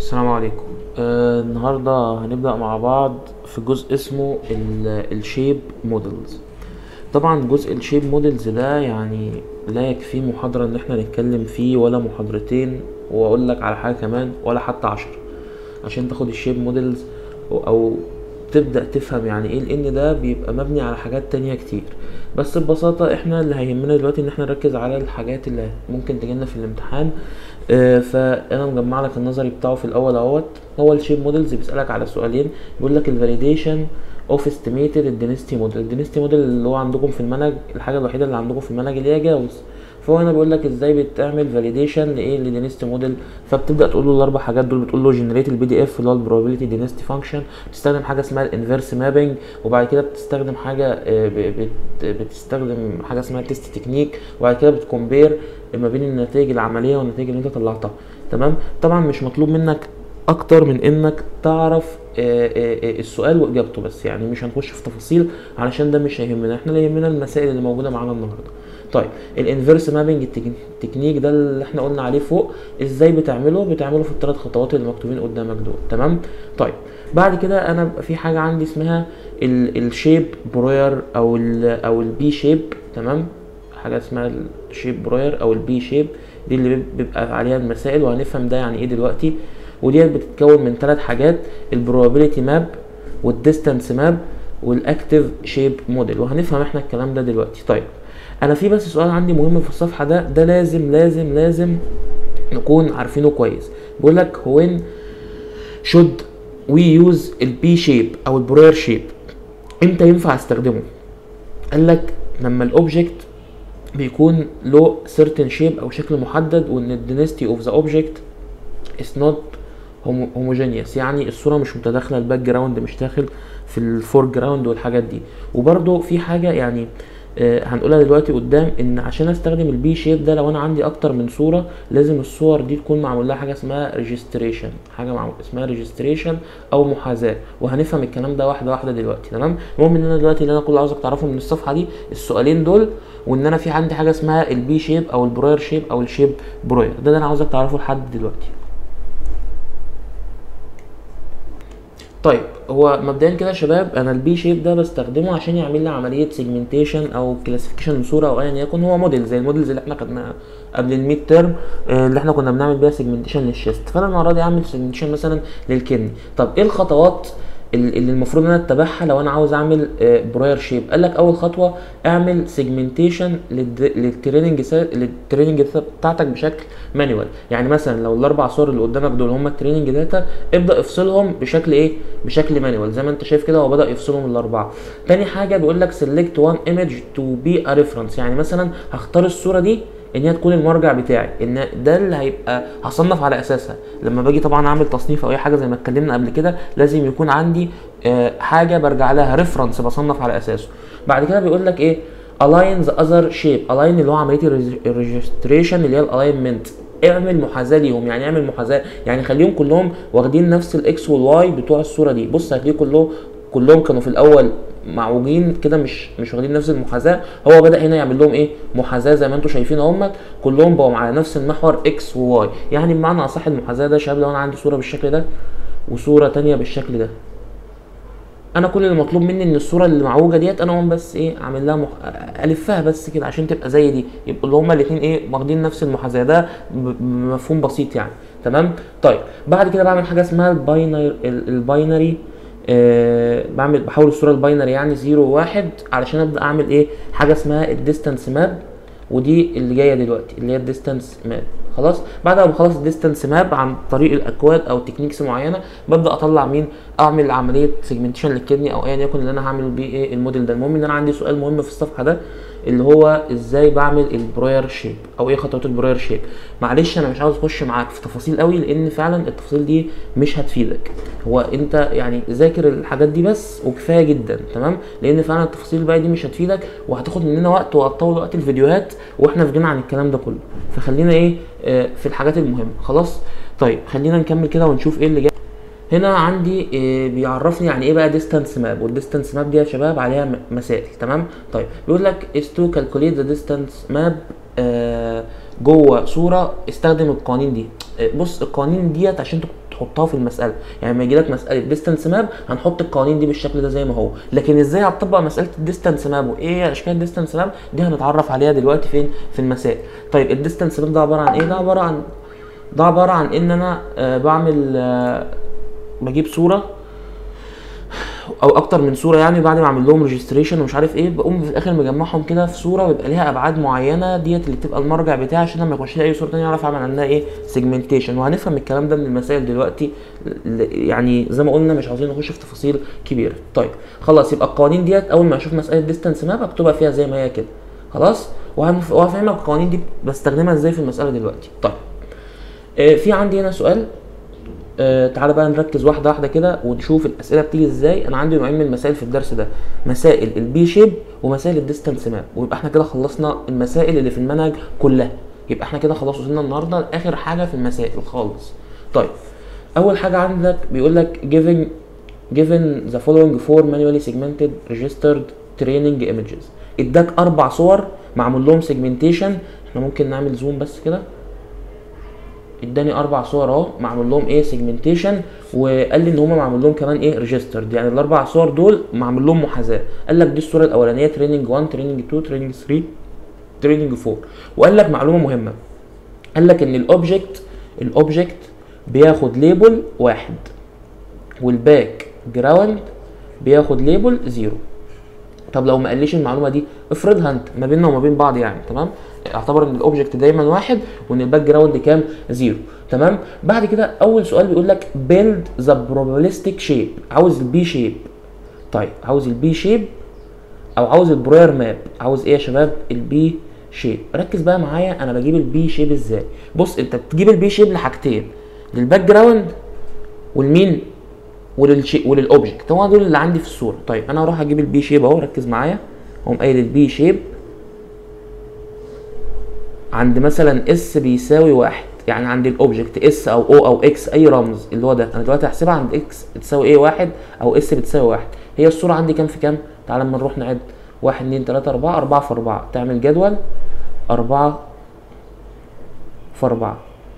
السلام عليكم آه النهاردة هنبدأ مع بعض في جزء اسمه الشيب مودلز طبعا جزء الشيب مودلز ده يعني لا يكفي محاضرة ان احنا نتكلم فيه ولا محاضرتين واقول لك على حاجة كمان ولا حتى عشر عشان تاخد الشيب مودلز او تبدأ تفهم يعني ايه لان ده بيبقى مبني على حاجات تانية كتير بس ببساطة احنا اللي هيهمنا دلوقتي ان احنا نركز على الحاجات اللي ممكن تجيلنا في الامتحان آه، فانا مجمع لك النظري بتاعه في الاول اهوت هو الشيب موديلز بيسالك على سؤالين بيقول لك الفاليديشن اوف استيميتد الدينستي موديل الدينستي موديل اللي هو عندكم في المنهج الحاجه الوحيده اللي عندكم في المنهج اللي هي جاوز فهو هنا بيقول لك ازاي بتعمل فاليديشن لايه لدينستي موديل فبتبدا تقول له الاربع حاجات دول بتقول له جنريت البي دي اف اللي هو البروبابيلتي دينستي فانكشن بتستخدم حاجه اسمها الانفيرس مابنج وبعد كده بتستخدم حاجه آه، ب- بت- بتستخدم حاجه اسمها تيست تكنيك وبعد كده بتكمبير ما بين النتائج العمليه والنتائج اللي انت طلعتها تمام طبعا مش مطلوب منك اكتر من انك تعرف آه، آه، آه، السؤال واجابته بس يعني مش هنخش في تفاصيل علشان ده مش هيهمنا احنا اللي يهمنا المسائل اللي موجوده معانا النهارده طيب الانفيرس مابنج التكنيك ده اللي احنا قلنا عليه فوق ازاي بتعمله بتعمله في الثلاث خطوات اللي مكتوبين قدامك دول تمام طيب بعد كده انا بقى في حاجه عندي اسمها الشيب بروير او ال او البي شيب تمام حاجه اسمها الشيب بروير او البي شيب دي اللي بيب- بيبقى عليها المسائل وهنفهم ده يعني ايه دلوقتي وديت بتتكون من ثلاث حاجات البروبابيلتي ماب والديستانس ماب والاكتيف شيب موديل وهنفهم احنا الكلام ده دلوقتي طيب انا في بس سؤال عندي مهم في الصفحه ده ده لازم لازم لازم نكون عارفينه كويس بيقول لك when should we use البي شيب او البروير شيب امتى ينفع استخدمه قال لك لما الاوبجكت بيكون له certain shape او شكل محدد وان الدينستي اوف ذا اوبجكت is not homo- homogeneous يعني الصوره مش متداخله الباك جراوند مش داخل في الفور جراوند والحاجات دي وبرده في حاجه يعني آه، هنقولها دلوقتي قدام ان عشان استخدم البي شيب ده لو انا عندي اكتر من صوره لازم الصور دي تكون معمول لها حاجه اسمها ريجستريشن حاجه معمول اسمها ريجستريشن او محاذاه وهنفهم الكلام ده واحده واحده دلوقتي تمام المهم ان انا دلوقتي اللي انا كل عاوزك تعرفه من الصفحه دي السؤالين دول وان انا في عندي حاجه اسمها البي شيب او البروير شيب او الشيب بروير ده اللي انا عاوزك تعرفه لحد دلوقتي طيب هو مبدئيا كده يا شباب انا البي شيب ده بستخدمه عشان يعمل لي عمليه سيجمنتيشن او كلاسيفيكيشن لصوره او ايا يكن هو موديل زي الموديلز اللي احنا خدناها قبل الميد ترم اللي احنا كنا بنعمل بيها سيجمنتيشن للشيست فانا المره دي اعمل سيجمنتيشن مثلا للكدني طب ايه الخطوات ال- اللي المفروض ان انا اتبعها لو انا عاوز اعمل بروير شيب قال لك اول خطوه اعمل سيجمنتيشن للتريننج للتريننج بتاعتك بشكل مانيوال يعني مثلا لو الاربع صور اللي قدامك دول هم التريننج داتا ابدا افصلهم بشكل ايه بشكل مانيوال زي ما انت شايف كده هو بدا يفصلهم الاربعه تاني حاجه بيقول لك سيلكت وان ايمج تو بي ا ريفرنس يعني مثلا هختار الصوره دي ان هي تكون المرجع بتاعي ان ده اللي هيبقى هصنف على اساسها لما باجي طبعا اعمل تصنيف او اي حاجه زي ما اتكلمنا قبل كده لازم يكون عندي آه، حاجه برجع لها ريفرنس بصنف على اساسه بعد كده بيقول لك ايه align the other shape align اللي هو عمليه الريجستريشن اللي هي الالاينمنت اعمل محاذاه ليهم يعني اعمل محاذاه يعني خليهم كلهم واخدين نفس الاكس والواي بتوع الصوره دي بص هتلاقيه كلهم كلهم كانوا في الاول معوجين كده مش مش واخدين نفس المحاذاه هو بدا هنا يعمل لهم ايه محاذاه زي ما انتم شايفين اهم كلهم بقوا على نفس المحور اكس وواي يعني بمعنى اصح المحاذاه ده يا شباب لو انا عندي صوره بالشكل ده وصوره تانية بالشكل ده انا كل اللي مطلوب مني ان الصوره اللي معوجه ديت انا اقوم بس ايه اعمل لها مح... الفها بس كده عشان تبقى زي دي يبقوا اللي هما الاثنين ايه واخدين نفس المحاذاه ده ب- بمفهوم بسيط يعني تمام طيب بعد كده بعمل حاجه اسمها الباينري الباينري آه بعمل بحول الصوره الباينري يعني 0 1 علشان ابدا اعمل ايه حاجه اسمها الديستانس ماب ودي اللي جايه دلوقتي اللي هي الديستانس ماب خلاص بعد ما بخلص الديستانس ماب عن طريق الاكواد او تكنيكس معينه ببدا اطلع مين اعمل عمليه سيجمنتيشن للكدني او ايا يكن اللي انا هعمل بيه ايه الموديل ده المهم ان انا عندي سؤال مهم في الصفحه ده اللي هو ازاي بعمل البروير شيب او ايه خطوات البروير شيب معلش انا مش عاوز اخش معاك في تفاصيل قوي لان فعلا التفاصيل دي مش هتفيدك هو انت يعني ذاكر الحاجات دي بس وكفايه جدا تمام لان فعلا التفاصيل الباقيه دي مش هتفيدك وهتاخد مننا وقت وهتطول وقت الفيديوهات واحنا في غنى عن الكلام ده كله فخلينا ايه آه، في الحاجات المهمه خلاص طيب خلينا نكمل كده ونشوف ايه اللي جاي هنا عندي آه، بيعرفني يعني ايه بقى ديستانس ماب والديستانس ماب دي يا شباب عليها م- مسائل تمام طيب بيقول لك is to calculate the distance map آه، جوه صوره استخدم القوانين دي آه، بص القوانين ديت عشان تك- تحطها في المساله يعني لما يجي لك مساله ديستانس ماب هنحط القوانين دي بالشكل ده زي ما هو لكن ازاي هتطبق مساله الديستانس ماب وايه هي اشكال الديستانس ماب دي هنتعرف عليها دلوقتي فين في المسائل طيب الديستانس ماب ده عباره عن ايه ده عباره عن ده عباره عن ان انا آه بعمل آه بجيب صوره او اكتر من صوره يعني بعد ما اعمل لهم ريجستريشن ومش عارف ايه بقوم في الاخر مجمعهم كده في صوره ويبقى ليها ابعاد معينه ديت اللي بتبقى المرجع بتاعي عشان لما يخش لي اي صوره تانية اعرف اعمل عنها ايه سيجمنتيشن وهنفهم الكلام ده من المسائل دلوقتي ل- يعني زي ما قلنا مش عاوزين نخش في تفاصيل كبيره طيب خلاص يبقى القوانين ديت اول ما اشوف مساله ديستانس ماب اكتبها فيها زي ما هي كده خلاص وهنف- وهفهمك القوانين دي بستخدمها ازاي في المساله دلوقتي طيب آه، في عندي هنا سؤال آه تعالى بقى نركز واحده واحده كده ونشوف الاسئله بتيجي ازاي انا عندي نوعين من المسائل في الدرس ده مسائل البي شيب ومسائل الديستانس ماب ويبقى احنا كده خلصنا المسائل اللي في المنهج كلها يبقى احنا كده خلاص وصلنا النهارده لاخر حاجه في المسائل خالص طيب اول حاجه عندك بيقول لك given given the following four manually segmented registered training images اداك اربع صور معمول لهم segmentation احنا ممكن نعمل زوم بس كده اداني اربع صور اهو معمول لهم ايه سيجمنتيشن وقال لي ان هم معمول لهم كمان ايه ريجسترد يعني الاربع صور دول معمول لهم محاذاه قال لك دي الصوره الاولانيه تريننج 1 تريننج 2 تريننج 3 تريننج 4 وقال لك معلومه مهمه قال لك ان الاوبجكت الاوبجكت بياخد ليبل واحد والباك جراوند بياخد ليبل زيرو طب لو ما قاليش المعلومه دي افرضها انت ما بيننا وما بين بعض يعني تمام اعتبر ان الاوبجكت دايما واحد وان الباك جراوند كام زيرو تمام بعد كده اول سؤال بيقول لك build the probabilistic shape عاوز البي شيب طيب عاوز البي شيب او عاوز البروير ماب عاوز ايه يا شباب البي شيب ركز بقى معايا انا بجيب البي شيب ازاي بص انت بتجيب البي شيب لحاجتين للباك جراوند والمين وللشيء وللاوبجكت هو دول اللي عندي في الصوره طيب انا هروح اجيب البي شيب اهو ركز معايا اقوم قايل البي شيب عند مثلا اس بيساوي واحد يعني عند الاوبجكت اس او او او اكس اي رمز اللي هو ده انا دلوقتي هحسبها عند اكس بتساوي ايه واحد او اس بتساوي واحد هي الصوره عندي كام في كام تعال اما نروح نعد واحد اتنين تلاته اربعه اربعه في اربعه تعمل جدول اربعه في اربعه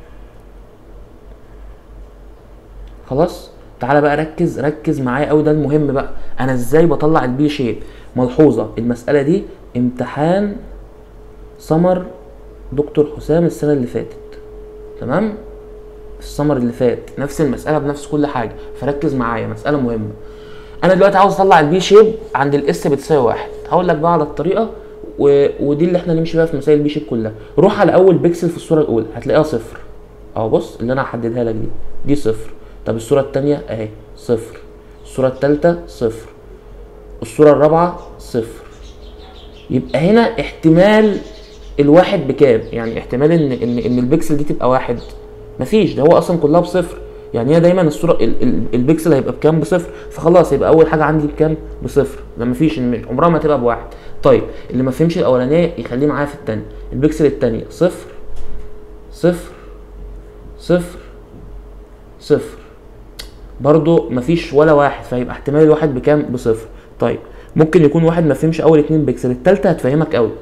خلاص تعالى بقى ركز ركز معايا قوي ده المهم بقى انا ازاي بطلع البي شيب ملحوظه المساله دي امتحان سمر دكتور حسام السنه اللي فاتت تمام السمر اللي فات نفس المساله بنفس كل حاجه فركز معايا مساله مهمه انا دلوقتي عاوز اطلع البي شيب عند الاس بتساوي واحد هقول لك بقى على الطريقه و... ودي اللي احنا نمشي بيها في مسائل البي شيب كلها روح على اول بيكسل في الصوره الاولى هتلاقيها صفر اهو بص اللي انا هحددها لك دي دي صفر طب الصوره الثانيه اهي صفر الصوره الثالثه صفر الصوره الرابعه صفر يبقى هنا احتمال الواحد بكام يعني احتمال ان ان ان البكسل دي تبقى واحد مفيش ده هو اصلا كلها بصفر يعني هي دايما الصوره ال- ال- البكسل هيبقى بكام بصفر فخلاص يبقى اول حاجه عندي بكام بصفر ده مفيش إن- عمرها ما تبقى بواحد طيب اللي ما فهمش الاولانيه يخليه معايا في الثانيه البكسل الثانيه صفر صفر صفر صفر برضو مفيش ولا واحد فيبقى احتمال الواحد بكام بصفر طيب ممكن يكون واحد ما فهمش اول اتنين بكسل التالتة هتفهمك قوي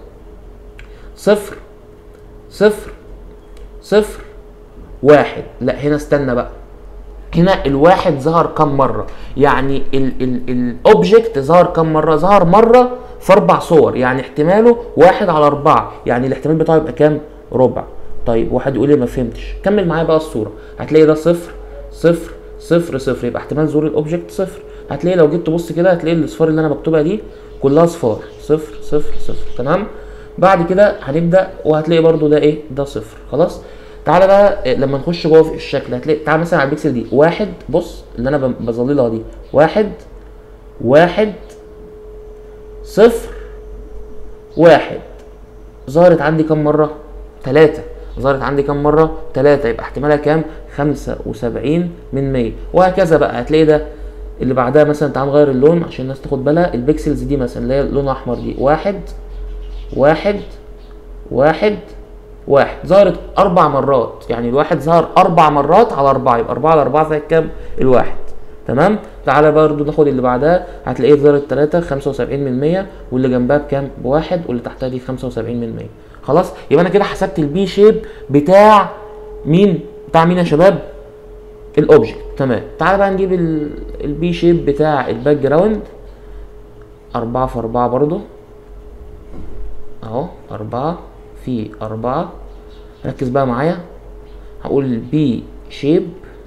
صفر صفر صفر واحد لا هنا استنى بقى هنا الواحد ظهر كم مرة يعني الاوبجكت ظهر كم مرة ظهر مرة في اربع صور يعني احتماله واحد على اربعة يعني الاحتمال بتاعه يبقى كام ربع طيب واحد يقول لي ما فهمتش كمل معايا بقى الصورة هتلاقي ده صفر صفر صفر صفر يبقى احتمال ظهور الاوبجكت صفر هتلاقي لو جيت تبص كده هتلاقي الاصفار اللي انا بكتبها دي كلها اصفار صفر صفر صفر تمام بعد كده هنبدا وهتلاقي برضو ده ايه ده صفر خلاص تعالى بقى إيه، لما نخش جوه في الشكل هتلاقي تعالى مثلا على البيكسل دي واحد بص اللي انا ب- بظللها دي واحد واحد صفر واحد ظهرت عندي كم مرة؟ تلاتة ظهرت عندي كم مرة؟ تلاتة يبقى احتمالها كام؟ خمسة وسبعين من مية وهكذا بقى هتلاقي ده اللي بعدها مثلا تعال نغير اللون عشان الناس تاخد بالها البيكسلز دي مثلا اللي هي لون احمر دي واحد واحد واحد واحد ظهرت اربع مرات يعني الواحد ظهر اربع مرات على اربعة يبقى اربعة على اربعة فيها كام؟ الواحد تمام تعالى برضو ناخد اللي بعدها هتلاقيه ظهرت تلاتة خمسة وسبعين من مية واللي جنبها بكام بواحد واللي تحتها دي خمسة وسبعين من مية خلاص يبقى انا كده حسبت البي شيب بتاع مين بتاع مين يا شباب الاوبجكت تمام تعال بقى نجيب البي شيب بتاع الباك جراوند أربعة في أربعة برضو أهو أربعة في أربعة ركز بقى معايا هقول بي شيب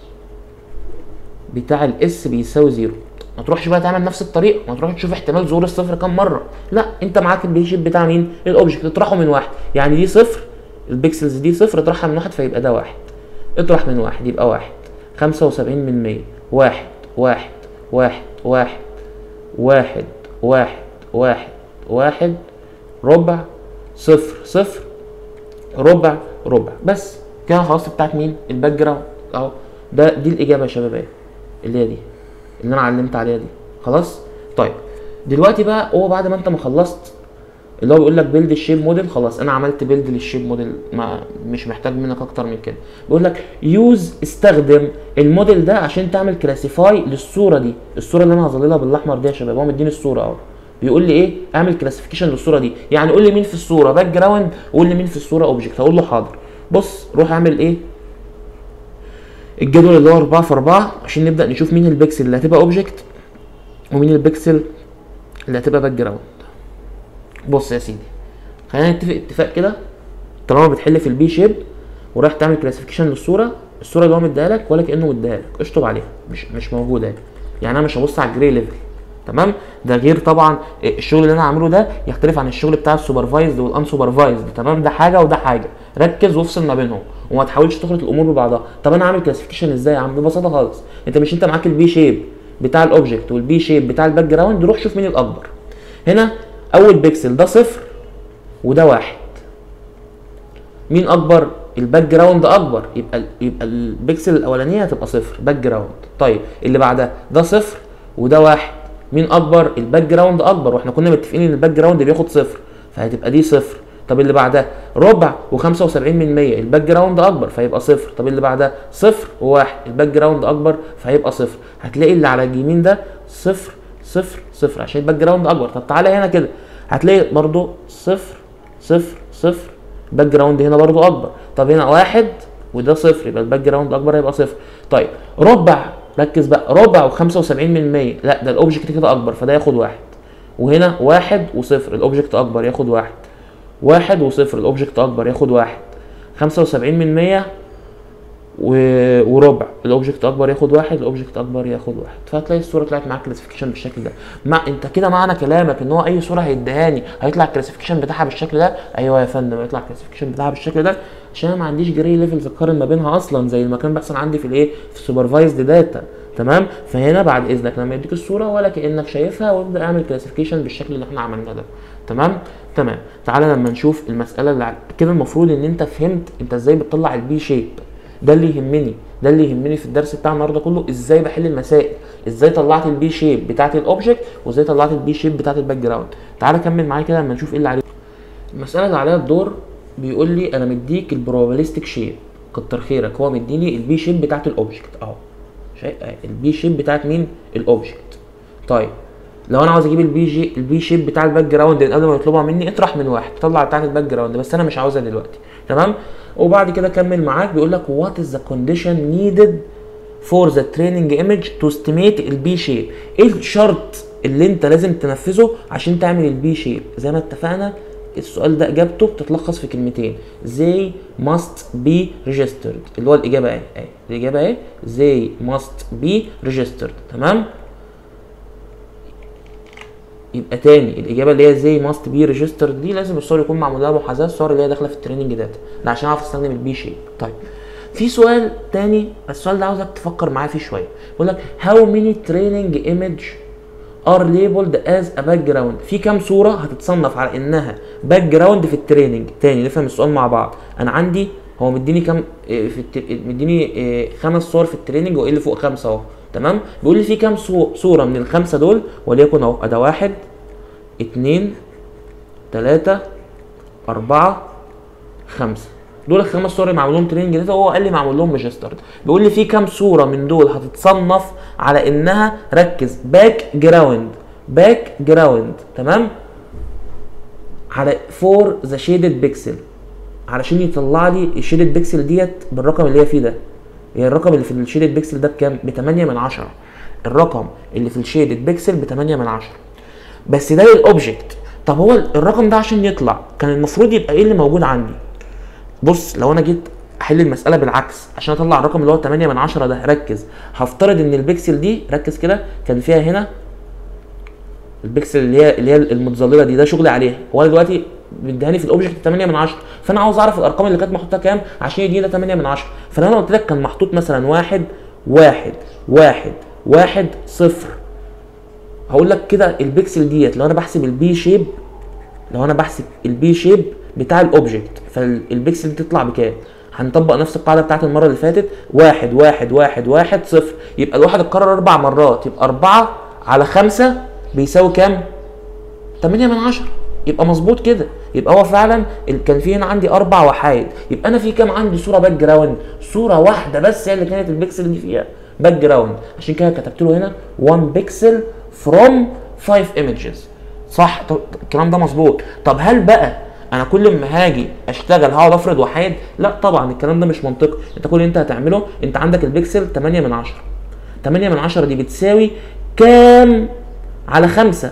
بتاع الاس بيساوي زيرو ما تروحش بقى تعمل نفس الطريقه ما تروحش تشوف احتمال ظهور الصفر كام مره لا انت معاك البي شيب بتاع مين الاوبجكت اطرحه من واحد يعني دي صفر البيكسلز دي صفر اطرحها من واحد فيبقى ده واحد اطرح من واحد يبقى واحد خمسة وسبعين من مية واحد واحد واحد واحد واحد واحد واحد واحد ربع صفر صفر ربع ربع بس كده خلاص بتاعت مين الباك جراوند اهو ده دي الاجابه يا شباب اهي اللي هي دي اللي انا علمت عليها دي خلاص طيب دلوقتي بقى هو بعد ما انت ما خلصت اللي هو بيقول لك بيلد الشيب موديل خلاص انا عملت بيلد للشيب موديل ما مش محتاج منك اكتر من كده بيقول لك يوز استخدم الموديل ده عشان تعمل كلاسيفاي للصوره دي الصوره اللي انا هظللها بالاحمر دي يا شباب هو مديني الصوره اهو بيقول لي ايه اعمل كلاسيفيكيشن للصوره دي يعني قول لي مين في الصوره باك جراوند وقول لي مين في الصوره اوبجكت هقول له حاضر بص روح اعمل ايه الجدول اللي هو 4 في 4 عشان نبدا نشوف مين البكسل اللي هتبقى اوبجكت ومين البكسل اللي هتبقى باك جراوند بص يا سيدي خلينا نتفق اتفاق كده طالما بتحل في البي شيب ورايح تعمل كلاسيفيكيشن للصوره الصوره اللي هو مديها لك ولا كانه مديها لك اشطب عليها مش مش موجوده يعني يعني انا مش هبص على الجري ليفل تمام ده غير طبعا الشغل اللي انا عامله ده يختلف عن الشغل بتاع السوبرفايزد والان سوبرفايزد تمام ده حاجه وده حاجه ركز وافصل ما بينهم وما تحاولش تخلط الامور ببعضها طب انا عامل كلاسيفيكيشن ازاي يا عم ببساطه خالص انت مش انت معاك البي شيب بتاع الاوبجكت والبي شيب بتاع الباك جراوند روح شوف مين الاكبر هنا اول بيكسل ده صفر وده واحد مين اكبر الباك جراوند اكبر يبقى يبقى البيكسل الاولانيه هتبقى صفر باك جراوند طيب اللي بعدها ده صفر وده واحد مين اكبر الباك جراوند اكبر واحنا كنا متفقين ان الباك جراوند بياخد صفر فهتبقى دي صفر طب اللي بعدها ربع و75 من 100 الباك جراوند اكبر فيبقى صفر طب اللي بعدها صفر وواحد الباك جراوند اكبر فهيبقى صفر هتلاقي اللي على اليمين ده صفر صفر صفر عشان الباك جراوند اكبر طب تعالى هنا كده هتلاقي برضو صفر صفر صفر الباك جراوند هنا برضو اكبر طب هنا واحد وده صفر يبقى الباك جراوند اكبر هيبقى صفر طيب ربع ركز بقى ربع و75 من 100 لا ده الاوبجكت كده اكبر فده ياخد واحد وهنا واحد وصفر الاوبجكت اكبر ياخد واحد واحد وصفر الاوبجكت اكبر ياخد واحد خمسة وسبعين من مية و... وربع الاوبجكت اكبر ياخد واحد الاوبجكت اكبر ياخد واحد فهتلاقي الصوره طلعت معاك كلاسيفيكيشن بالشكل ده مع انت كده معنى كلامك ان هو اي صوره هيديهاني هيطلع الكلاسيفيكيشن بتاعها بالشكل ده ايوه يا فندم هيطلع الكلاسيفيكيشن بتاعها بالشكل ده عشان انا ما عنديش جري ليفلز اقارن ما بينها اصلا زي ما كان بيحصل عندي في الايه في السوبرفايزد داتا تمام فهنا بعد اذنك لما يديك الصوره ولا كانك شايفها وابدا اعمل كلاسيفيكيشن بالشكل اللي احنا عملناه ده تمام تمام تعالى لما نشوف المساله اللي على كده المفروض ان انت فهمت انت ازاي بتطلع البي شيب ده اللي يهمني ده اللي يهمني في الدرس بتاع النهارده كله ازاي بحل المسائل ازاي طلعت البي شيب بتاعت الاوبجكت وازاي طلعت البي شيب بتاعت الباك جراوند تعالى كمل معايا كده لما نشوف ايه اللي عليه المساله اللي عليها الدور بيقول لي انا مديك البروبابيلستيك شيب كتر خيرك هو مديني البي شيب بتاعت الاوبجكت اهو شايف البي شيب بتاعت مين الاوبجكت طيب لو انا عاوز اجيب البي جي البي شيب بتاع الباك جراوند قبل ما يطلبها مني اطرح من واحد طلع بتاعت الباك جراوند بس انا مش عاوزها دلوقتي تمام وبعد كده كمل معاك بيقول لك وات از ذا كونديشن نيدد فور ذا تريننج ايمج تو استيميت البي شيب ايه الشرط اللي انت لازم تنفذه عشان تعمل البي شيب زي ما اتفقنا السؤال ده اجابته بتتلخص في كلمتين زي must be registered اللي هو الاجابه اهي اهي الاجابه اهي زي must be registered تمام يبقى تاني الاجابه اللي هي زي ماست بي ريجستر دي لازم الصور يكون معمول لها محاذاه الصور اللي هي داخله في التريننج داتا ده عشان اعرف استخدم البي شيب طيب في سؤال تاني السؤال ده عاوزك تفكر معايا فيه شويه بيقول لك هاو ماني تريننج ايمج ار ليبلد از ا باك جراوند في كام صوره هتتصنف على انها باك جراوند في التريننج تاني نفهم السؤال مع بعض انا عندي هو مديني كام في التر... مديني خمس صور في التريننج وايه اللي فوق خمسه اهو تمام بيقول لي في كام صوره من الخمسه دول وليكن اهو ادي واحد اتنين تلاتة أربعة خمسة دول الخمس صور اللي معمول لهم تريننج داتا وهو قال لي معمول لهم ريجسترد بيقول لي في كام صوره من دول هتتصنف على انها ركز باك جراوند باك جراوند تمام على فور ذا شيدد بيكسل علشان يطلع لي الشيدد بيكسل ديت بالرقم اللي هي فيه ده هي الرقم اللي في الشيدد بيكسل ده بكام ب 8 من 10 الرقم اللي في الشيدد بيكسل ب 8 من 10 بس ده للاوبجكت طب هو الرقم ده عشان يطلع كان المفروض يبقى ايه اللي موجود عندي بص لو انا جيت احل المساله بالعكس عشان اطلع الرقم اللي هو 8 من 10 ده ركز هفترض ان البكسل دي ركز كده كان فيها هنا البكسل اللي هي اللي هي المتظلله دي ده شغلي عليها هو انا دلوقتي مديهاني في الاوبجكت 8 من 10 فانا عاوز اعرف الارقام اللي كانت محطوطه كام عشان يديني ده 8 من 10 فلو انا قلت لك كان محطوط مثلا واحد واحد واحد واحد صفر هقول لك كده البكسل ديت لو انا بحسب البي شيب لو انا بحسب البي شيب بتاع الاوبجكت فالبكسل دي تطلع بكام هنطبق نفس القاعده بتاعت المره اللي فاتت واحد واحد واحد واحد صفر يبقى الواحد اتكرر اربع مرات يبقى اربعة على خمسة بيساوي كام 8 من 10 يبقى مظبوط كده يبقى هو فعلا ال- كان في هنا عندي اربع وحايد يبقى انا في كام عندي صوره باك جراوند صوره واحده بس هي اللي كانت البكسل دي فيها باك جراوند عشان كده كتبت له هنا 1 بكسل فروم 5 images صح طب الكلام ده مظبوط طب هل بقى انا كل ما هاجي اشتغل هقعد افرض وحايد لا طبعا الكلام ده مش منطقي انت كل اللي انت هتعمله انت عندك البكسل 8 من 10 8 من 10 دي بتساوي كام على 5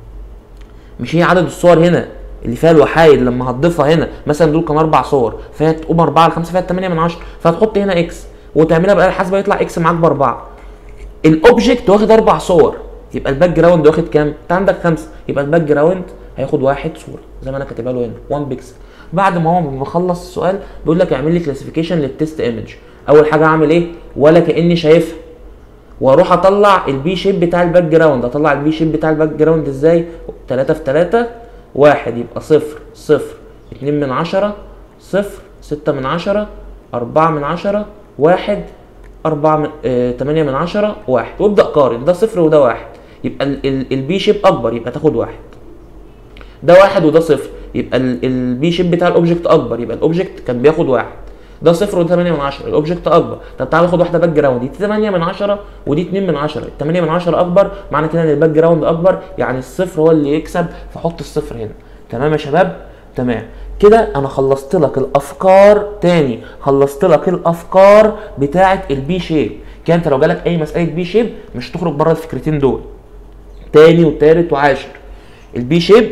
مش هي عدد الصور هنا اللي فيها الوحايد لما هتضيفها هنا مثلا دول كانوا اربع صور فهي تقوم 4 على 5 فيها 8 من 10 فهتحط هنا اكس وتعملها بقى الحاسبه يطلع اكس معاك باربعه الاوبجكت واخد اربع صور يبقى الباك جراوند واخد كام؟ انت عندك خمسه يبقى الباك جراوند هياخد واحد صوره زي ما انا كاتبها له هنا 1 بيكسل بعد ما هو مخلص السؤال بيقول لك اعمل لي كلاسيفيكيشن للتست ايمج اول حاجه اعمل ايه؟ ولا كاني شايفها واروح اطلع البي شيب بتاع الباك جراوند اطلع البي شيب بتاع الباك جراوند ازاي 3 في 3 واحد يبقى صفر صفر اتنين من عشرة صفر ستة من عشرة أربعة من عشرة واحد أربعة من اه تمانية من عشرة واحد وابدأ قارن ده صفر وده واحد يبقى ال- ال- البي شيب أكبر يبقى تاخد واحد ده واحد وده صفر يبقى ال- البي شيب بتاع الاوبجكت اكبر يبقى الاوبجكت كان بياخد واحد ده صفر وده 8 من 10 الاوبجكت اكبر طب تعالى ناخد واحده باك جراوند دي 8 من 10 ودي 2 من 10 ال 8 من 10 اكبر معنى كده ان الباك جراوند اكبر يعني الصفر هو اللي يكسب فحط الصفر هنا تمام يا شباب تمام كده انا خلصت لك الافكار تاني خلصت لك الافكار بتاعه البي شيب كده انت لو جالك اي مساله بي شيب مش هتخرج بره الفكرتين دول تاني وتالت وعاشر البي شيب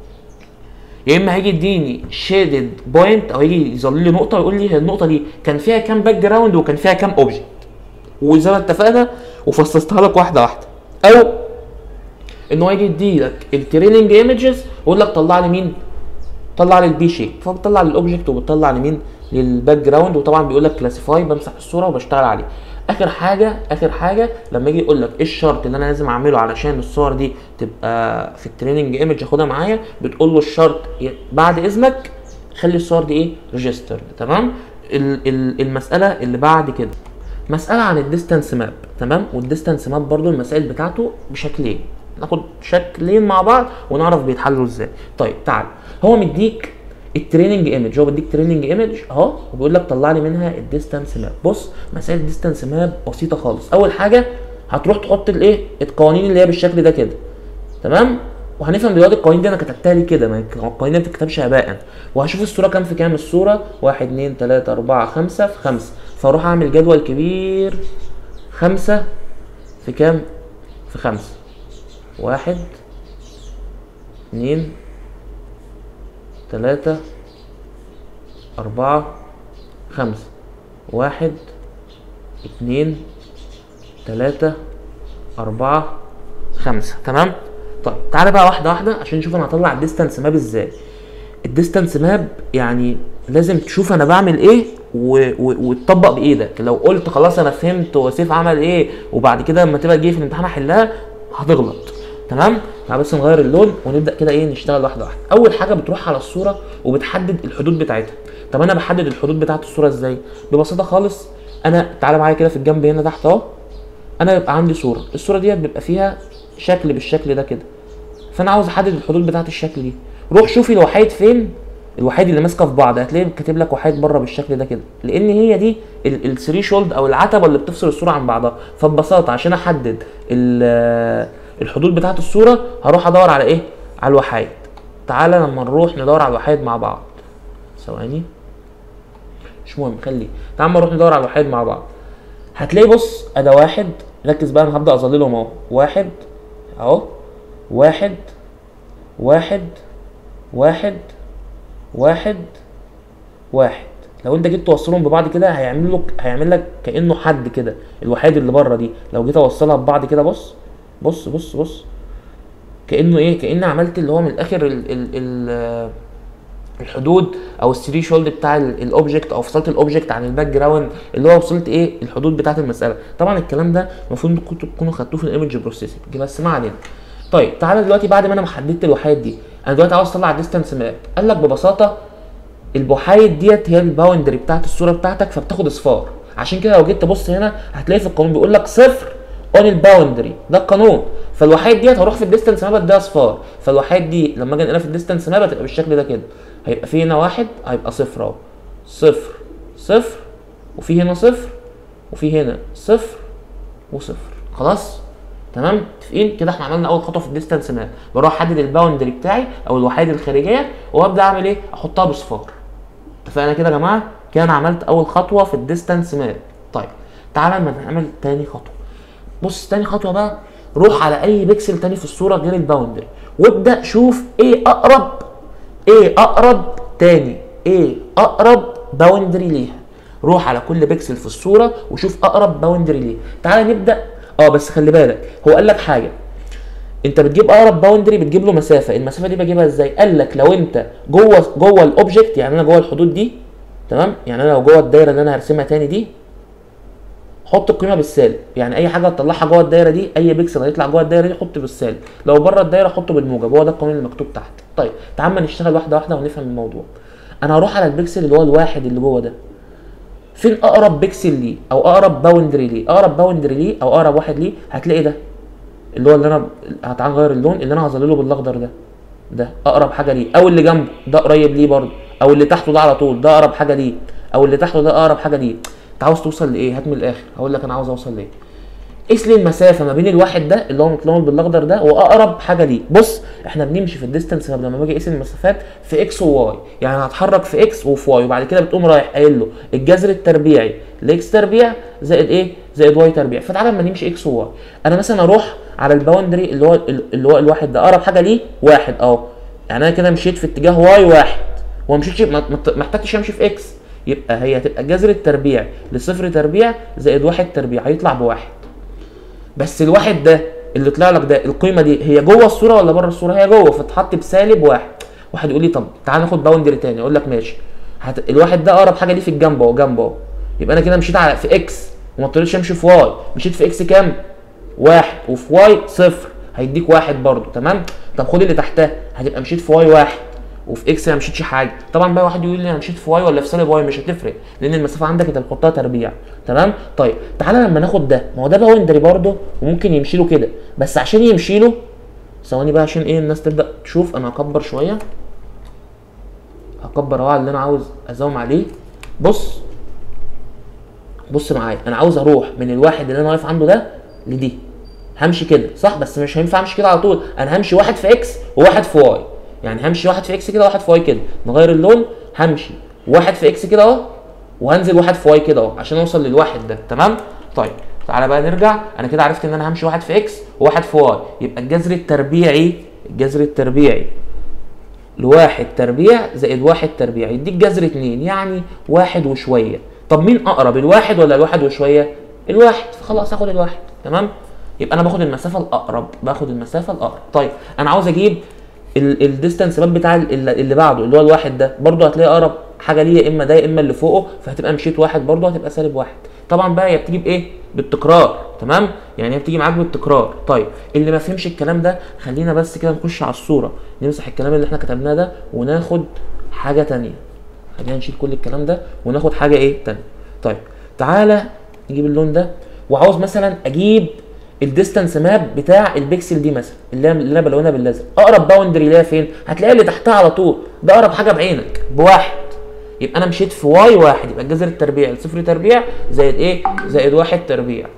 يا اما هيجي يديني شيدد بوينت او هيجي يظل لي نقطه ويقول لي هي النقطه دي كان فيها كام باك جراوند وكان فيها كام اوبجكت وزي ما اتفقنا وفصصتها لك واحده واحده او ان هو يجي يدي لك التريننج ايمجز ويقول لك طلع لي مين طلع لي البي شيب فبتطلع للاوبجكت وبتطلع لمين للباك جراوند وطبعا بيقول لك كلاسيفاي بمسح الصوره وبشتغل عليه اخر حاجه اخر حاجه لما يجي يقول لك ايه الشرط اللي انا لازم اعمله علشان الصور دي تبقى في التريننج ايمج اخدها معايا بتقول له الشرط ي- بعد اذنك خلي الصور دي ايه ريجسترد تمام ال- ال- المساله اللي بعد كده مساله عن الديستانس ماب تمام والديستانس ماب برضو المسائل بتاعته بشكلين ناخد شكلين مع بعض ونعرف بيتحلوا ازاي طيب تعال هو مديك التريننج ايمج هو بيديك تريننج ايمج اهو وبيقول لك طلع لي منها الديستانس ماب بص مسائل الديستانس ماب بسيطه خالص اول حاجه هتروح تحط الايه القوانين اللي هي بالشكل ده كده تمام وهنفهم دلوقتي القوانين دي انا كتبتها ليه كده ما القوانين دي ما بتتكتبش هباء وهشوف الصوره كام في كام الصوره واحد اتنين تلاته اربعه خمسه في خمسه فاروح اعمل جدول كبير خمسه في كام في خمسه واحد اتنين تلاتة أربعة خمسة واحد اتنين تلاتة أربعة خمسة تمام طيب تعالى بقى واحدة واحدة عشان نشوف أنا هطلع الديستانس ماب إزاي الديستانس ماب يعني لازم تشوف أنا بعمل إيه و... و... وتطبق بإيدك لو قلت خلاص أنا فهمت وسيف عمل إيه وبعد كده لما تبقى تجي في الامتحان أحلها هتغلط تمام تعال بس نغير اللون ونبدا كده ايه نشتغل واحده واحده اول حاجه بتروح على الصوره وبتحدد الحدود بتاعتها طب انا بحدد الحدود بتاعت الصوره ازاي ببساطه خالص انا تعالى معايا كده في الجنب هنا تحت اهو انا يبقى عندي صوره الصوره ديت بيبقى فيها شكل بالشكل ده كده فانا عاوز احدد الحدود بتاعت الشكل دي روح شوفي الوحيد فين الوحيد اللي ماسكه في بعض هتلاقي كاتب لك وحيد بره بالشكل ده كده لان هي دي الثري شولد او العتبه اللي بتفصل الصوره عن بعضها فببساطه عشان احدد ال- الحدود بتاعت الصوره هروح ادور على ايه على الوحيد تعالى لما نروح ندور على الوحيد مع بعض ثواني مش مهم خليه تعال نروح ندور على الوحيد مع بعض هتلاقي بص ادا واحد ركز بقى انا هبدا اظللهم اهو واحد اهو واحد واحد واحد واحد واحد لو انت جيت توصلهم ببعض كده هيعمل لك هيعمل لك كانه حد كده الوحيد اللي بره دي لو جيت اوصلها ببعض كده بص بص بص بص كانه ايه كان عملت اللي هو من الاخر ال ال ال الحدود او الثري شولد بتاع الاوبجكت او فصلت الاوبجكت عن الباك جراوند اللي هو وصلت ايه الحدود بتاعه المساله طبعا الكلام ده المفروض انكم تكونوا خدتوه في الايمج بروسيسنج بس ما علينا طيب تعالى دلوقتي بعد ما انا حددت الوحيد دي انا دلوقتي عاوز اطلع الديستانس ماب قال لك ببساطه البحايد ديت هي الباوندري بتاعت الصوره بتاعتك فبتاخد اصفار عشان كده لو جيت تبص هنا هتلاقي في القانون بيقول لك صفر اون الباوندري ده القانون فالوحيد ديت هروح في الديستانس ماب اديها اصفار فالوحيد دي لما اجي انقلها في الديستانس ماب هتبقى بالشكل ده كده هيبقى في هنا واحد هيبقى صفر اهو صفر صفر وفي هنا صفر وفي هنا صفر وصفر خلاص تمام متفقين كده احنا عملنا اول خطوه في الديستانس ماب بروح احدد الباوندري بتاعي او الوحيد الخارجيه وابدا اعمل ايه احطها بصفار اتفقنا كده يا جماعه كده انا عملت اول خطوه في الديستانس ماب طيب تعالى اما نعمل تاني خطوه بص تاني خطوه بقى روح على اي بيكسل تاني في الصوره غير الباوندري وابدا شوف ايه اقرب ايه اقرب تاني ايه اقرب باوندري ليها روح على كل بيكسل في الصوره وشوف اقرب باوندري ليها تعالى نبدا اه بس خلي بالك هو قال لك حاجه انت بتجيب اقرب باوندري بتجيب له مسافه المسافه دي بجيبها ازاي قال لك لو انت جوه جوه الاوبجكت يعني انا جوه الحدود دي تمام يعني انا لو جوه الدايره اللي انا هرسمها تاني دي حط القيمه بالسالب يعني اي حاجه تطلعها جوه الدايره دي اي بيكسل هيطلع جوه الدايره دي حط بالسالب لو بره الدايره حطه بالموجب هو ده القانون اللي مكتوب تحت طيب تعال ما نشتغل واحده واحده ونفهم الموضوع انا هروح على البيكسل اللي هو الواحد اللي جوه ده فين اقرب بيكسل ليه او اقرب باوندري ليه اقرب باوندري ليه او اقرب واحد ليه هتلاقي ده اللي هو اللي انا هتعال نغير اللون اللي انا هظلله بالاخضر ده ده اقرب حاجه ليه او اللي جنبه ده قريب ليه برضه او اللي تحته ده على طول ده اقرب حاجه ليه او اللي تحته ده اقرب حاجه ليه انت عاوز توصل لايه هات من الاخر هقول لك انا عاوز اوصل لايه قيس لي المسافه ما بين الواحد ده اللي هو متلون بالاخضر ده واقرب حاجه ليه بص احنا بنمشي في الديستانس لما باجي اقيس المسافات في اكس وواي يعني هتحرك في اكس وفي واي وبعد كده بتقوم رايح قايل له الجذر التربيعي لاكس تربيع زائد ايه زائد واي تربيع فتعالى لما نمشي اكس وواي انا مثلا اروح على الباوندري اللي هو اللي هو الواحد ده اقرب حاجه ليه واحد اهو يعني انا كده مشيت في اتجاه واي واحد وما مشيتش ما محتاجتش امشي في اكس يبقى هي هتبقى جذر التربيع لصفر تربيع زائد واحد تربيع هيطلع بواحد بس الواحد ده اللي طلع لك ده القيمه دي هي جوه الصوره ولا بره الصوره هي جوه فتتحط بسالب واحد واحد يقول لي طب تعال ناخد باوندري تاني اقول لك ماشي هت... الواحد ده اقرب حاجه ليه في الجنب اهو جنبه اهو يبقى انا كده مشيت على في اكس وما اضطريتش امشي في واي مشيت في اكس كام واحد وفي واي صفر هيديك واحد برضه تمام طب خد اللي تحتها هتبقى مشيت في واي واحد وفي اكس انا مشيتش حاجه طبعا بقى واحد يقول لي انا مشيت في واي ولا في سالب واي مش هتفرق لان المسافه عندك انت بتحطها تربيع تمام طيب تعالى لما ناخد ده ما هو ده باوندري برضه وممكن يمشي له كده بس عشان يمشي له ثواني بقى عشان ايه الناس تبدا تشوف انا هكبر شويه هكبر اهو على اللي انا عاوز ازوم عليه بص بص معايا انا عاوز اروح من الواحد اللي انا واقف عنده ده لدي همشي كده صح بس مش هينفع امشي كده على طول انا همشي واحد في اكس وواحد في واي يعني همشي واحد في اكس كده وواحد في واي كده نغير اللون همشي واحد في اكس كده اهو وهنزل واحد في واي كده اهو عشان اوصل للواحد ده تمام طيب تعالى بقى نرجع انا كده عرفت ان انا همشي واحد في اكس وواحد في واي يبقى الجذر التربيعي الجذر التربيعي لواحد تربيع زائد واحد تربيع يديك جذر اتنين يعني واحد وشويه طب مين اقرب الواحد ولا الواحد وشويه الواحد فخلاص اخد الواحد تمام يبقى انا باخد المسافه الاقرب باخد المسافه الاقرب طيب انا عاوز اجيب الديستانس ماب بتاع اللي بعده اللي هو الواحد ده برضه هتلاقي اقرب حاجه ليه يا اما ده يا اما اللي فوقه فهتبقى مشيت واحد برضه هتبقى سالب واحد طبعا بقى هي بتيجي بايه بالتكرار تمام يعني هي بتيجي معاك بالتكرار طيب اللي ما فهمش الكلام ده خلينا بس كده نخش على الصوره نمسح الكلام اللي احنا كتبناه ده وناخد حاجه تانية خلينا نشيل كل الكلام ده وناخد حاجه ايه تانية طيب تعالى نجيب اللون ده وعاوز مثلا اجيب الديستانس ماب بتاع البيكسل دي مثلا اللي انا اللي انا بلونها بالازرق اقرب باوندري ليها فين هتلاقيها اللي تحتها على طول ده اقرب حاجه بعينك بواحد يبقى انا مشيت في واي واحد يبقى الجذر التربيع صفر تربيع زائد ايه زائد واحد تربيع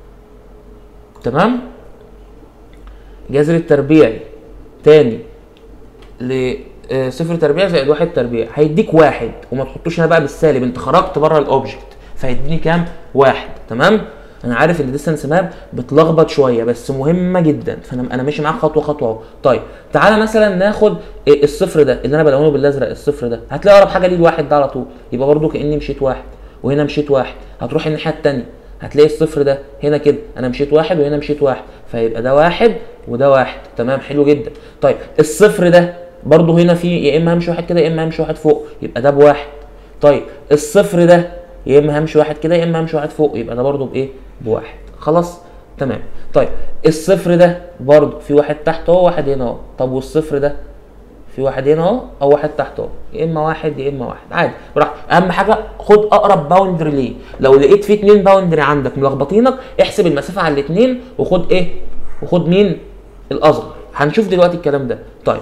تمام جذر التربيعي تاني ل صفر تربيع زائد واحد تربيع هيديك واحد وما تحطوش هنا بقى بالسالب انت خرجت بره الاوبجكت فهيديني كام واحد تمام انا عارف ان الديستانس ماب بتلخبط شويه بس مهمه جدا فانا انا ماشي معاك خطوه خطوه اهو طيب تعالى مثلا ناخد إيه الصفر ده اللي انا بلونه بالازرق الصفر ده هتلاقي اقرب حاجه ليه الواحد ده على طول يبقى برضو كاني مشيت واحد وهنا مشيت واحد هتروح الناحيه التانيه هتلاقي الصفر ده هنا كده انا مشيت واحد وهنا مشيت واحد فيبقى ده واحد وده واحد تمام حلو جدا طيب الصفر ده برضو هنا في يا اما همشي واحد كده يا اما همشي واحد فوق يبقى ده بواحد طيب الصفر ده يا اما همشي واحد كده يا اما همشي واحد فوق يبقى ده برضو بايه بواحد خلاص تمام طيب الصفر ده برضو في واحد تحت اهو واحد هنا اهو طب والصفر ده في واحد هنا اهو او واحد تحت اهو يا اما واحد يا اما واحد عادي براحتك اهم حاجه خد اقرب باوندري ليه لو لقيت في اتنين باوندري عندك ملخبطينك احسب المسافه على الاتنين وخد ايه وخد مين الاصغر هنشوف دلوقتي الكلام ده طيب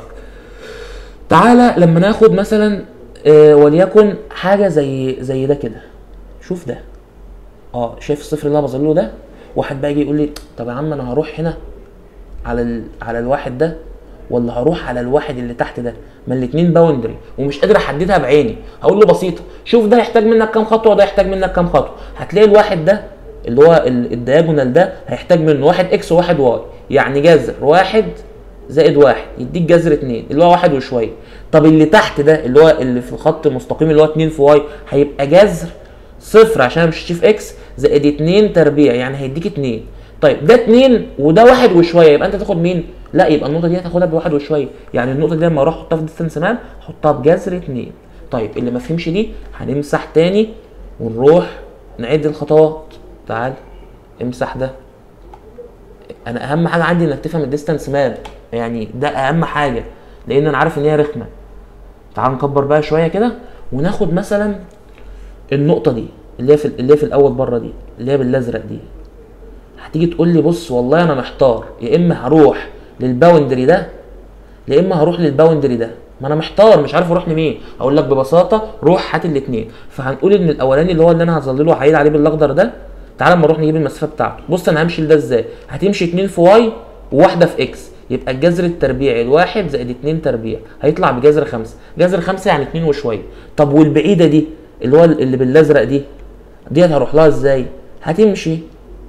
تعالى لما ناخد مثلا آه وليكن حاجه زي زي ده كده شوف ده اه شايف الصفر اللي انا بظله ده واحد بقى يجي يقول لي طب يا عم انا هروح هنا على ال... على الواحد ده ولا هروح على الواحد اللي تحت ده ما الاتنين باوندري ومش قادر احددها بعيني هقول له بسيطه شوف ده يحتاج منك كام خطوه وده يحتاج منك كام خطوه هتلاقي الواحد ده اللي هو ال- الدياجونال ده هيحتاج منه واحد اكس وواحد واي يعني جذر واحد زائد واحد يديك جذر اتنين اللي هو واحد وشويه طب اللي تحت ده اللي هو اللي في الخط المستقيم اللي هو اتنين في واي هيبقى جذر صفر عشان انا مش شايف اكس زائد اتنين تربيع يعني هيديك اتنين طيب ده اتنين وده واحد وشويه يبقى انت تاخد مين؟ لا يبقى النقطه دي هتاخدها بواحد وشويه يعني النقطه دي لما اروح احطها في ديستانس ماب احطها بجذر اتنين طيب اللي ما فهمش دي هنمسح تاني ونروح نعد الخطوات تعال امسح ده انا اهم حاجه عندي انك تفهم الديستانس ماب يعني ده اهم حاجه لان انا عارف ان هي رخمه تعال نكبر بقى شويه كده وناخد مثلا النقطه دي اللي هي في اللي هي في الاول بره دي اللي هي بالازرق دي هتيجي تقول لي بص والله انا محتار يا اما هروح للباوندري ده يا اما هروح للباوندري ده ما انا محتار مش عارف اروح لمين اقول لك ببساطه روح هات الاثنين فهنقول ان الاولاني اللي هو اللي انا هظلله هعيد عليه بالاخضر ده تعال اما نروح نجيب المسافه بتاعته بص انا همشي لده ازاي هتمشي 2 في واي وواحده في اكس يبقى الجذر التربيعي الواحد زائد 2 تربيع هيطلع بجذر خمسة جذر خمسة يعني 2 وشويه طب والبعيده دي اللي هو اللي بالازرق دي ديت هروح لها ازاي هتمشي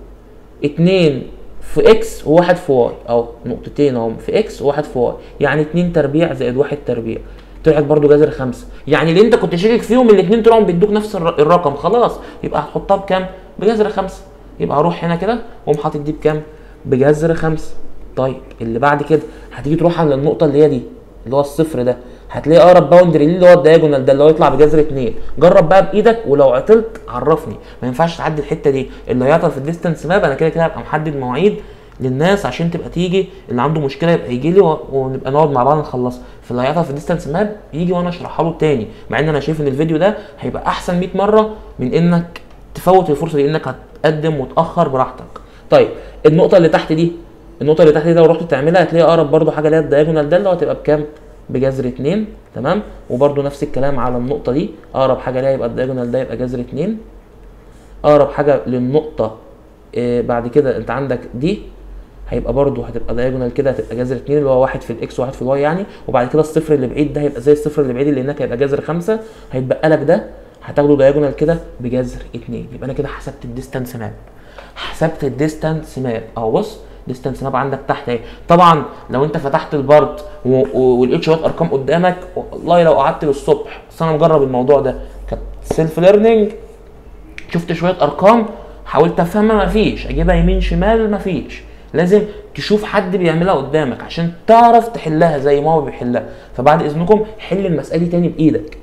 اتنين في اكس وواحد في واي او نقطتين اهو في اكس وواحد في واي يعني اتنين تربيع زائد واحد تربيع طلعت برضو جذر خمسة يعني اللي انت كنت شاكك فيهم الاتنين طلعوا بيدوك نفس الر- الرقم خلاص يبقى هتحطها بكام بجذر خمسة يبقى هروح هنا كده واقوم حاطط دي بكام بجذر خمسة طيب اللي بعد كده هتيجي تروح على النقطة اللي هي دي اللي هو الصفر ده هتلاقي اقرب باوندري ليه اللي هو الدايجونال ده اللي هو يطلع بجذر اتنين جرب بقى بايدك ولو عطلت عرفني ما ينفعش تعدي الحته دي اللي هيعطل في الديستانس ماب انا كده كده هبقى محدد مواعيد للناس عشان تبقى تيجي اللي عنده مشكله يبقى يجي لي و- ونبقى نقعد مع بعض نخلصها فاللي هيعطل في الديستانس ماب يجي وانا اشرحها له تاني مع ان انا شايف ان الفيديو ده هيبقى احسن 100 مره من انك تفوت الفرصه دي انك هتقدم وتاخر براحتك طيب النقطه اللي تحت دي النقطه اللي تحت دي لو رحت تعملها هتلاقي اقرب برضو حاجه اللي هي الدايجونال ده اللي هو هتبقى بكام بجذر اتنين تمام وبرضو نفس الكلام على النقطه دي اقرب حاجه ليها يبقى الدايجونال ده يبقى جذر اتنين اقرب حاجه للنقطه آه بعد كده انت عندك دي هيبقى برضو هتبقى دايجونال كده هتبقى جذر اتنين اللي هو واحد في الاكس وواحد في الواي يعني وبعد كده الصفر اللي بعيد ده هيبقى زي الصفر اللي بعيد اللي هناك هيبقى جذر خمسة هيتبقى لك ده هتاخده دايجونال كده بجذر اتنين يبقى انا كده حسبت الديستانس ماب حسبت الديستانس ماب اهو بص ديستانس ماب عندك تحت اهي طبعا لو انت فتحت البارت و- و- ولقيت شويه ارقام قدامك والله لو قعدت للصبح بس انا مجرب الموضوع ده كانت سيلف ليرنينج شفت شويه ارقام حاولت افهمها مفيش اجيبها يمين شمال مفيش لازم تشوف حد بيعملها قدامك عشان تعرف تحلها زي ما هو بيحلها فبعد اذنكم حل المساله دي تاني بايدك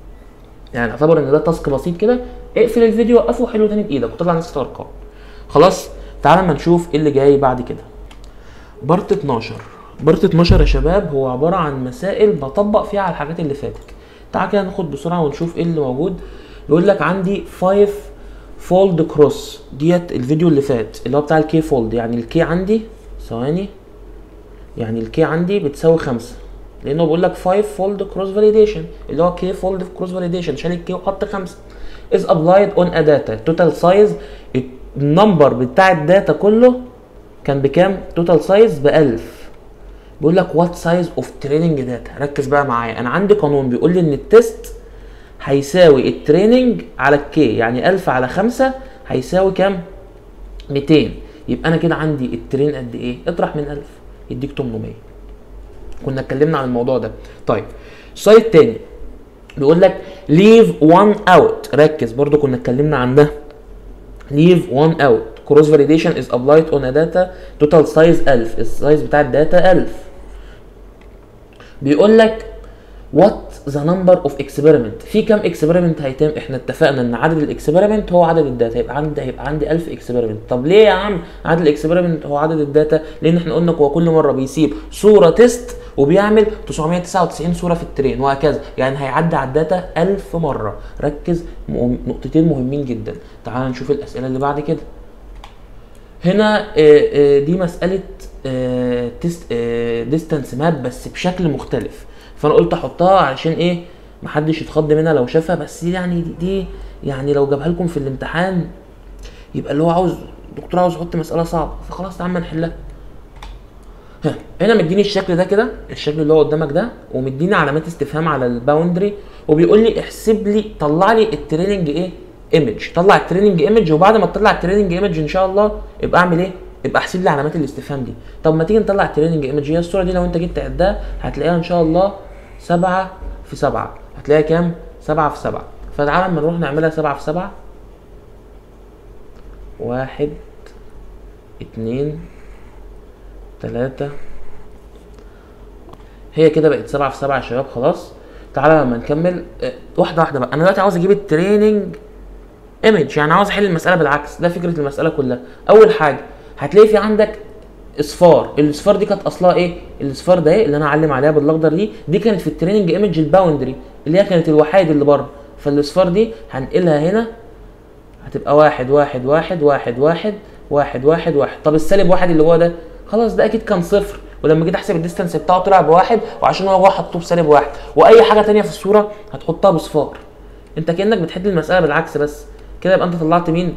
يعني اعتبر ان ده تاسك بسيط كده اقفل الفيديو وقفه وحله تاني بايدك وطلع نفس الارقام خلاص تعال اما نشوف ايه اللي جاي بعد كده بارت 12 بارت 12 يا شباب هو عباره عن مسائل بطبق فيها على الحاجات اللي فاتت تعال كده ناخد بسرعه ونشوف ايه اللي موجود يقول لك عندي 5 فولد كروس ديت الفيديو اللي فات اللي هو بتاع الكي فولد يعني الكي عندي ثواني يعني الكي عندي بتساوي خمسة لانه بيقول لك 5 فولد كروس فاليديشن اللي هو كي فولد كروس فاليديشن شال الكي وحط خمسة is applied on a data total size النمبر بتاع الداتا كله كان بكام توتال سايز ب 1000 بيقول لك وات سايز اوف تريننج داتا ركز بقى معايا انا عندي قانون بيقول لي ان التيست هيساوي التريننج على الكي يعني 1000 على 5 هيساوي كام 200 يبقى انا كده عندي الترين قد ايه اطرح من 1000 يديك 800 كنا اتكلمنا عن الموضوع ده طيب السؤال التاني بيقول لك leave one out ركز برضو كنا اتكلمنا عن ده leave one out cross validation is applied on a data total size 1000 السايز بتاع الداتا 1000 بيقول لك what the number of experiment في كام experiment هيتم احنا اتفقنا ان عدد الاكسبيرمنت هو عدد الداتا يبقى عندي هيبقى عندي 1000 experiment طب ليه يا عم عدد الاكسبيرمنت هو عدد الداتا لان احنا قلنا هو كل مره بيسيب صوره تيست وبيعمل 999 صوره في الترين وهكذا يعني هيعدي على الداتا 1000 مره ركز م- نقطتين مهمين جدا تعال نشوف الاسئله اللي بعد كده هنا آه، آه، دي مساله تيست ديستانس ماب بس بشكل مختلف فانا قلت احطها علشان ايه محدش يتخض منها لو شافها بس يعني دي, دي يعني لو جابها لكم في الامتحان يبقى اللي هو عاوز الدكتور عاوز يحط مساله صعبه فخلاص تعال ما نحلها ها هنا مديني الشكل ده كده الشكل اللي هو قدامك ده ومديني علامات استفهام على الباوندري وبيقول لي احسب لي طلع لي التريننج ايه ايمج طلع التريننج ايمج وبعد ما تطلع التريننج ايمج ان شاء الله يبقى اعمل ايه يبقى احسب لي علامات الاستفهام دي طب ما تيجي نطلع التريننج ايمج هي الصوره دي لو انت جيت تعدها هتلاقيها ان شاء الله سبعة في سبعة هتلاقيها كام سبعة في سبعة فتعالى اما نروح نعملها سبعة في سبعة واحد اتنين تلاتة هي كده بقت سبعة في سبعة يا شباب خلاص تعالى لما نكمل اه، واحدة واحدة بقى أنا دلوقتي عاوز أجيب التريننج ايمج يعني عاوز أحل المسألة بالعكس ده فكرة المسألة كلها أول حاجة هتلاقي في عندك اصفار الاصفار دي كانت اصلها ايه الاصفار ده ايه اللي انا اعلم عليها بالاخضر دي دي كانت في التريننج ايمج الباوندري اللي هي كانت الوحيد اللي بره فالاصفار دي هنقلها هنا هتبقى واحد واحد واحد واحد واحد واحد واحد واحد طب السالب واحد اللي جوه ده خلاص ده اكيد كان صفر ولما جيت احسب الديستانس بتاعه طلع بواحد وعشان هو واحد حطوه بسالب واحد واي حاجه تانية في الصوره هتحطها بصفار انت كانك بتحل المساله بالعكس بس كده يبقى انت طلعت مين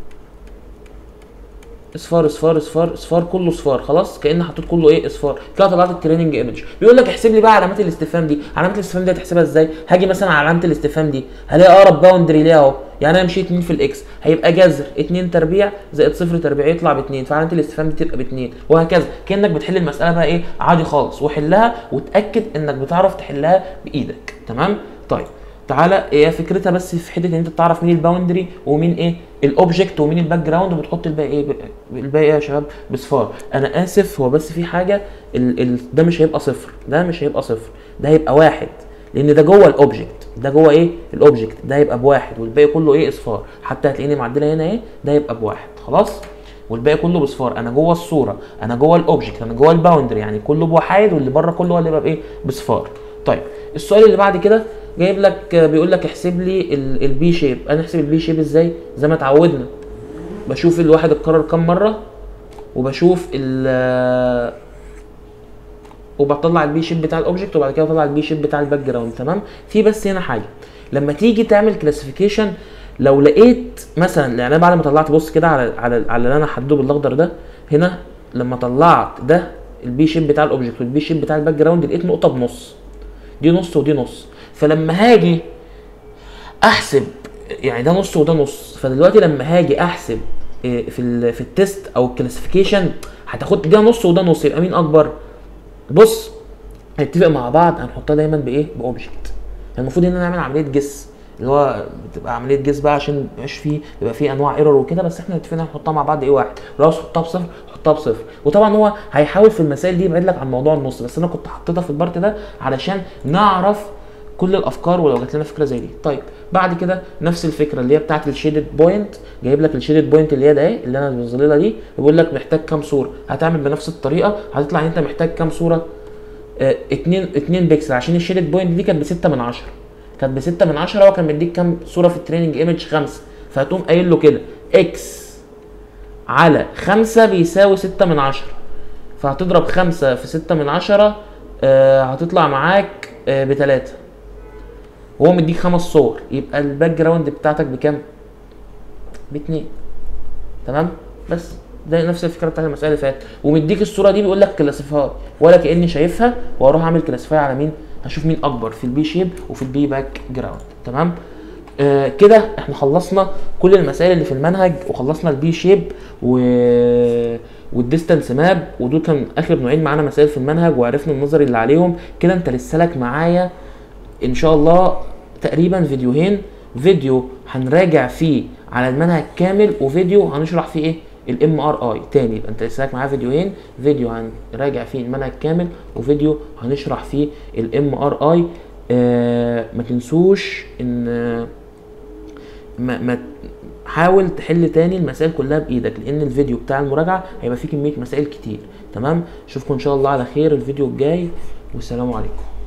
اصفار اصفار اصفار اصفار كله اصفار خلاص كان حطيت كله ايه اصفار كده طلعت التريننج ايمج بيقول لك احسب لي بقى علامات الاستفهام دي علامات الاستفهام دي هتحسبها ازاي هاجي مثلا على علامه الاستفهام دي هلاقي اقرب باوندري ليها اهو يعني انا مشيت 2 في الاكس هيبقى جذر 2 تربيع زائد 0 تربيع يطلع ب 2 فعلامه الاستفهام دي تبقى ب 2 وهكذا كانك بتحل المساله بقى ايه عادي خالص وحلها وتاكد انك بتعرف تحلها بايدك تمام طيب تعالى هي فكرتها بس في حته ان انت تعرف مين الباوندري ومين ايه الاوبجكت ومين الباك جراوند وبتحط الباقي ايه الباقي إيه يا شباب بصفار انا اسف هو بس في حاجه ال ال ده مش هيبقى صفر ده مش هيبقى صفر ده هيبقى واحد لان ده جوه الاوبجكت ده جوه ايه الاوبجكت ده هيبقى بواحد والباقي كله ايه اصفار حتى هتلاقيني معدله هنا ايه ده هيبقى بواحد خلاص والباقي كله بصفار انا جوه الصوره انا جوه الاوبجكت انا جوه الباوندري يعني كله بوحايد واللي بره كله هو اللي يبقى بايه بصفار طيب السؤال اللي بعد كده جايب لك بيقول لك احسب لي البي شيب انا احسب البي شيب ازاي زي ما اتعودنا بشوف الواحد اتكرر كام مره وبشوف ال وبطلع البي شيب بتاع الاوبجكت وبعد كده بطلع البي شيب بتاع الباك جراوند تمام في بس هنا حاجه لما تيجي تعمل كلاسيفيكيشن لو لقيت مثلا يعني انا بعد ما طلعت بص كده على على على اللي انا حدده بالاخضر ده هنا لما طلعت ده البي شيب بتاع الاوبجكت والبي شيب بتاع الباك جراوند لقيت نقطه بنص دي نص ودي نص فلما هاجي احسب يعني ده نص وده نص فدلوقتي لما هاجي احسب إيه، في ال في التيست او الكلاسيفيكيشن هتاخد ده نص وده نص يبقى مين اكبر بص هنتفق مع بعض هنحطها دايما بايه باوبجكت المفروض ان نعمل عمليه جس اللي هو بتبقى عمليه جس بقى عشان ميبقاش فيه بيبقى فيه انواع ايرور وكده بس احنا اتفقنا نحطها مع بعض ايه واحد لو عاوز تحطها بصفر حطها بصفر وطبعا هو هيحاول في المسائل دي يبعد لك عن موضوع النص بس انا كنت حطيتها في البارت ده علشان نعرف كل الافكار ولو جات لنا فكره زي دي طيب بعد كده نفس الفكره اللي هي بتاعت الشيدد بوينت جايب لك الشيدد بوينت اللي هي ده ايه اللي انا بظللها دي بيقول لك محتاج كام صوره هتعمل بنفس الطريقه هتطلع ان انت محتاج كام صوره آه، اتنين اتنين بيكسل عشان الشيدد بوينت دي كانت ب 6 من 10 كانت ب 6 من 10 هو كان مديك كام صوره في التريننج ايمج 5 فهتقوم قايل له كده اكس على 5 بيساوي 6 من 10 فهتضرب 5 في 6 من 10 آه هتطلع معاك آه بتلاتة وهو مديك خمس صور يبقى الباك جراوند بتاعتك بكام؟ باتنين تمام؟ بس ده نفس الفكره بتاعت المساله اللي فاتت ومديك الصوره دي بيقول لك كلاسيفاي ولا كاني شايفها واروح اعمل كلاسيفاي على مين؟ هشوف مين اكبر في البي شيب وفي البي باك جراوند تمام آه كده احنا خلصنا كل المسائل اللي في المنهج وخلصنا البي شيب و والديستانس ماب ودول كان اخر نوعين معانا مسائل في المنهج وعرفنا النظري اللي عليهم كده انت لسه لك معايا ان شاء الله تقريبا فيديوهين فيديو هنراجع فيه على المنهج كامل وفيديو هنشرح فيه ايه الام ار اي تاني يبقى انت لسه لك معايا فيديوهين فيديو هنراجع فيه المنهج كامل وفيديو هنشرح فيه الام ار اي آه ما تنسوش ان آه، ما, ما حاول تحل تاني المسائل كلها بايدك لان الفيديو بتاع المراجعه هيبقى فيه كميه مسائل كتير تمام اشوفكم ان شاء الله على خير الفيديو الجاي والسلام عليكم